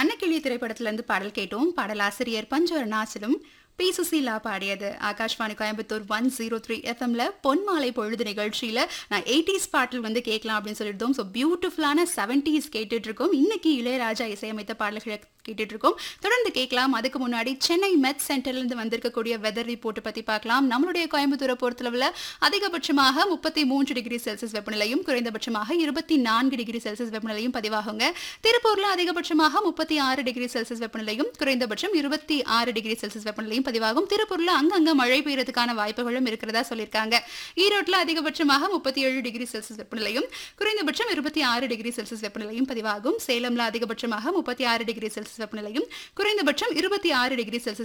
அன்னக்கிளி திரைப்படத்துல இருந்து பாடல் கேட்டோம் பாடலாசிரியர் பஞ்சு அருணாச்சலம் பி சுசீலா பாடியது Akashvani Coimbatore one zero three எஃப்எம்ல பொன்மாலை பொழுது நிகழ்ச்சியில நான் எயிட்டிஸ் பாட்டில் வந்து கேட்கலாம் அப்படின்னு சொல்லியிருந்தோம் ஸோ பியூட்டிஃபுல்லான செவன்டிஸ் கேட்டுட்டு இருக்கோம் இன்னைக்கு இளையராஜா இசையமைத்த பாடல்களை கேட்டுட்டு இருக்கோம் தொடர்ந்து கேட்கலாம் அதுக்கு முன்னாடி சென்னை மெட் சென்டர்ல இருந்து வந்திருக்கக்கூடிய வெதர் ரிப்போர்ட் பத்தி பார்க்கலாம் நம்மளுடைய கோயம்புத்தூரை பொறுத்தளவுல அதிகபட்சமாக முப்பத்தி மூன்று டிகிரி செல்சியஸ் வெப்பநிலையும் குறைந்தபட்சமாக இருபத்தி நான்கு டிகிரி செல்சியஸ் வெப்பநிலையும் பதிவாகுங்க திருப்பூர்ல அதிகபட்சமாக முப்பத்தி ஆறு டிகிரி செல்சியஸ் வெப்பநிலையும் குறைந்தபட்சம் இருபத்தி ஆறு டிகிரி செல்சியஸ் வெப்பநிலையும் பதிவாகும் திருப்பூர்ல அங்கங்க மழை பெய்யறதுக்கான வாய்ப்புகளும் இருக்கிறதா சொல்லியிருக்காங்க ஈரோட்ல அதிகபட்சமாக முப்பத்தி ஏழு டிகிரி செல்சியஸ் வெப்பநிலையும் குறைந்தபட்சம் இருபத்தி ஆறு டிகிரி செல்சியஸ் வெப்பநிலையும் பதிவாகும் சேலம்ல அதிகபட்சமாக முப்பத்தி ஆறு டிகிரி செல்சியஸ் வெப்பநிலையும் குறைந்தபட்சம் இருபத்தி ஆறு டிகிரி செல்சியஸ்